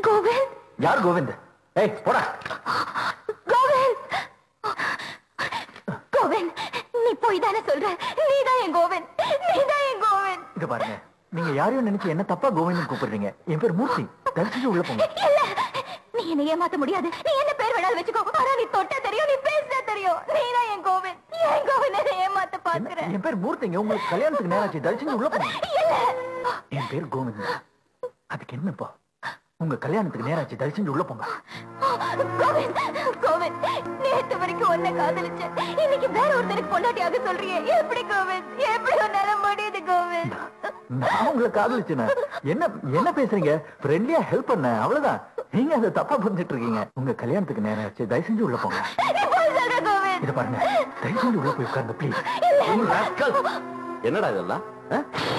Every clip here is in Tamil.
கோவிந்த் யார் கோவிந்த் ஏய் போடா கோவிந்த் கோவிந்த் நீ போய் தானே சொல்ற நீதான் என் கோவிந்த் நீதான் என் கோவிந்த் இங்க பாருங்க நீங்க யாரையும் நினைச்சு என்ன தப்பா கோவிந்தன் கூப்பிடுறீங்க என் பேர் மூர்த்தி தரிசிச்சு உள்ள போங்க இல்ல நீ என்ன ஏமாத்த முடியாது நீ என்ன பேர் வேணாலும் வச்சுக்கோ ஆனா நீ தொட்ட தெரியும் நீ பேச தெரியும் நீதான் என் கோவிந்த் என் கோவிந்த் என்ன ஏமாத்த என்ன? பாக்குற என் பேர் மூர்த்திங்க உங்களுக்கு கல்யாணத்துக்கு நேராச்சு தரிசிச்சு உள்ள போங்க இல்ல என் பேர் கோவிந்த் அதுக்கு என்னப்பா உங்க கல்யாணத்துக்கு நேராச்சு தரிசிச்சு உள்ள போங்க கோவிந்த் கோவிந்த் நேத்து வரைக்கும் ஒன்ன காதலிச்சேன் இன்னைக்கு வேற ஒருத்தருக்கு பொண்டாட்டியாக சொல்றியே எப்படி கோவிந்த் எப்படி உன்னால முடியுது கோவிந்த் நான் உங்களை காதலிச்சேன் என்ன என்ன பேசுறீங்க ஃப்ரெண்ட்லியா ஹெல்ப் பண்ண அவ்வளவுதான் நீங்க அதை தப்பா புரிஞ்சிட்டு இருக்கீங்க உங்க கல்யாணத்துக்கு நேரம் ஆச்சு தயவு செஞ்சு உள்ள போங்க நீ போய் சொல்ற கோவிந்த் இத பாருங்க தயவு செஞ்சு உள்ள போய் உட்காருங்க ப்ளீஸ் என்னடா இதெல்லாம் ஆ?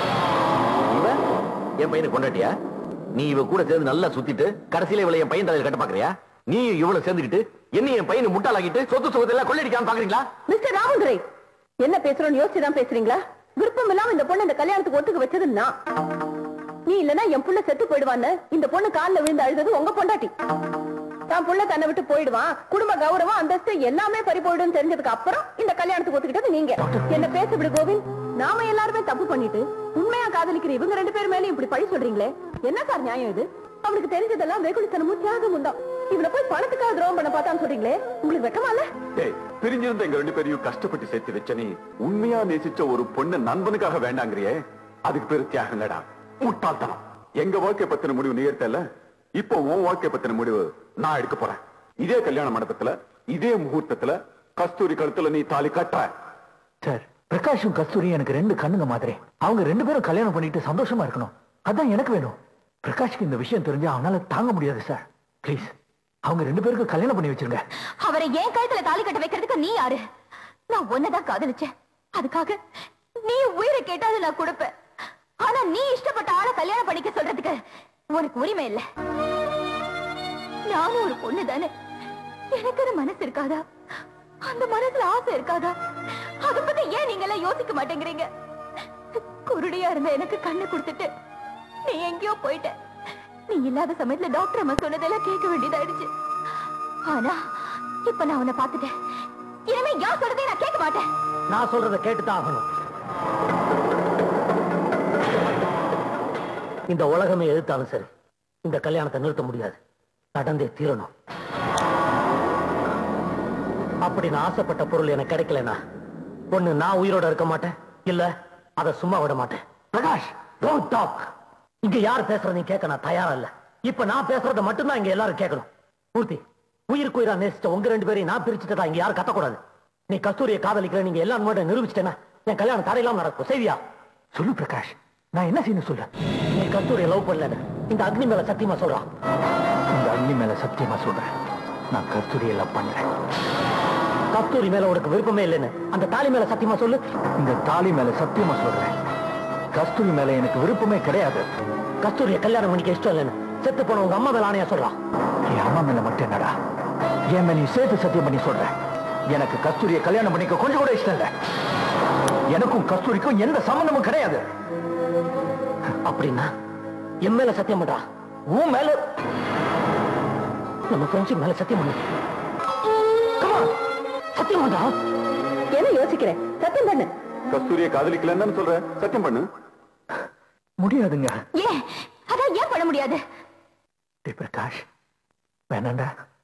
இவ என் பையனை கொண்டாட்டியா நீ இவ கூட சேர்ந்து நல்லா சுத்திட்டு கடைசியில இவளை என் பையன் தலையில கட்ட பாக்குறியா நீ இவ்வளவு சேர்ந்துக்கிட்டு என்ன என் பையனை முட்டாளாக்கிட்டு சொத்து சுகத்தை எல்லாம் கொள்ளடிக்காம பாக்குறீங்களா மிஸ்டர் ராமதுரை என்ன பேசுறோம்னு யோசிச்சு தான் பேசுறீங்களா விருப்பம் இல்லாம இந்த பொண்ணு இந்த கல்யாணத்துக்கு ஒத்துக்க வச்சது நான் நீ இல்லனா என் புள்ள செத்து போயிடுவான்னு இந்த பொண்ணு கால்ல விழுந்து அழுதது உங்க பொண்டாட்டி தான் புள்ள தன்னை விட்டு போயிடுவான் குடும்ப கௌரவம் அந்தஸ்து எல்லாமே பறி போயிடும் தெரிஞ்சதுக்கு அப்புறம் இந்த கல்யாணத்துக்கு ஒத்துக்கிட்டது நீங்க என்ன பேச விடு கோவிந்த் நாம எல்லாருமே தப்பு பண்ணிட்டு உண்மையா காதலிக்கிற இவங்க ரெண்டு பேர் மேலயும் இப்படி பழி சொல்றீங்களே என்ன சார் நியாயம் இது அவனுக்கு தெரிஞ்சதெல்லாம் வெகுளித்தனமும் தியாகமும் தான் இவனை போய் பணத்துக்காக துரோகம் பண்ண பார்த்தான்னு சொல்றீங்களே உங்களுக்கு வெக்கமா இல்ல டேய் பிரிஞ்சிருந்த எங்க ரெண்டு பேரையும் கஷ்டப்பட்டு சேர்த்து வச்ச நீ உண்மையா நேசிச்ச ஒரு பொண்ணு நண்பனுக்காக வேண்டாங்கிறியே அதுக்கு பேரு தியாகம் இல்லடா முட்டாள்தனம் எங்க வாழ்க்கை பத்தின முடிவு நீ எடுத்தல இப்போ உன் வாழ்க்கை பத்தின முடிவு நான் எடுக்க போறேன் இதே கல்யாண மண்டபத்துல இதே முகூர்த்தத்துல கஸ்தூரி கழுத்துல நீ தாலி கட்டுற சார் பிரகாஷும் கஸ்தூரியும் எனக்கு ரெண்டு கண்ணுங்க மாதிரி அவங்க ரெண்டு பேரும் கல்யாணம் பண்ணிட்டு சந்தோஷமா இருக்கணும் அதான் எனக்கு வேணும் பிரகாஷ்க்கு இந்த விஷயம் தெரிஞ்சா அவனால தாங்க முடியாது சார் ப்ளீஸ் அவங்க ரெண்டு பேருக்கும் கல்யாணம் பண்ணி வச்சிருங்க அவரை என் கழுத்துல தாலி கட்ட வைக்கிறதுக்கு நீ யாரு நான் உன்னதான் காதலிச்சேன் அதுக்காக நீ உயிரை கேட்டாலும் நான் கொடுப்பேன் ஆனா நீ இஷ்டப்பட்ட ஆளை கல்யாணம் பண்ணிக்க சொல்றதுக்கு உனக்கு உரிமை இல்ல நானும் ஒரு பொண்ணு தானே எனக்கு அது மனசு இருக்காதா அந்த மனசுல ஆசை இருக்காதா அத பத்தி ஏன் நீங்க எல்லாம் யோசிக்க மாட்டேங்கிறீங்க குருடியா இருந்த எனக்கு கண்ணு கொடுத்துட்டு நீ எங்கேயோ போயிட்ட நீ இல்லாத சமயத்துல டாக்டர் அம்மா சொன்னதெல்லாம் கேட்க வேண்டியதாயிடுச்சு ஆனா இப்ப நான் உன்னை பார்த்துட்டேன் இனிமே யார் சொல்றதையும் நான் கேட்க மாட்டேன் நான் சொல்றதை கேட்டுதான் ஆகணும் இந்த உலகமே எதிர்த்தாலும் சரி இந்த கல்யாணத்தை நிறுத்த முடியாது நடந்தே தீரணும் அப்படி நான் ஆசைப்பட்ட பொருள் எனக்கு கிடைக்கலனா ஒண்ணு நான் உயிரோட இருக்க மாட்டேன் இல்ல அதை சும்மா விட மாட்டேன் பிரகாஷ் டோன்ட் டாக் இங்க யார் பேசுறது நீ கேட்க நான் தயாரா இல்ல இப்ப நான் பேசுறத மட்டும்தான் இங்க எல்லாரும் கேட்கணும் பூர்த்தி உயிருக்கு உயிரா நேசிச்ச உங்க ரெண்டு பேரையும் நான் பிரிச்சுட்டதா இங்க யாரும் கத்தக்கூடாது நீ கஸ்தூரியை காதலிக்கிற நீங்க எல்லாரும் மட்டும் நிரூபிச்சிட்டேனா என் கல்யாணம் தடையில்லாம நடக்கும் செய்வியா சொல்லு பிரகாஷ் நான் என்ன செய்யணும் சொல்லு நீ கஸ்தூரியை லவ் பண்ணல இந்த அக்னி மேல சத்தியமா சொல்றான் இந்த அக்னி மேல சத்தியமா சொல்றேன் நான் கஸ்தூரியை லவ் பண்றேன் கஸ்தூரி மேல உனக்கு விருப்பமே இல்லைன்னு அந்த தாலி மேல சத்தியமா சொல்லு இந்த தாலி மேல சத்தியமா சொல்றேன் கஸ்தூரி மேல எனக்கு விருப்பமே கிடையாது கஸ்தூரிய கல்யாணம் பண்ணிக்க இஷ்டம் இல்லைன்னு செத்து போன உங்க அம்மா மேல ஆணையா சொல்றான் என் அம்மா மேல மட்டும் என்னடா என் மேல நீ சேர்த்து சத்தியம் பண்ணி சொல்றேன் எனக்கு கஸ்தூரியை கல்யாணம் பண்ணிக்க கொஞ்சம் கூட இஷ்டம் இல்லை எனக்கும் கஸ்தூரிக்கும் எந்த சம்பந்தமும் கிடையாது அப்படின்னா என் மேல சத்தியம் பண்றா உன் மேல நம்ம ஃப்ரெண்ட்ஷிப் மேல சத்தியம் பண்ணு Come on. சத்தியம் பண்றா என்ன யோசிக்கிறேன் சத்தியம் பண்ணு கஸ்தூரியை காதலிக்கலன்னு சொல்ற சத்தியம் பண்ணு முடியாதுங்க ஏன் அதான் ஏன் பண்ண முடியாது டேய் பிரகாஷ் வேணாண்டா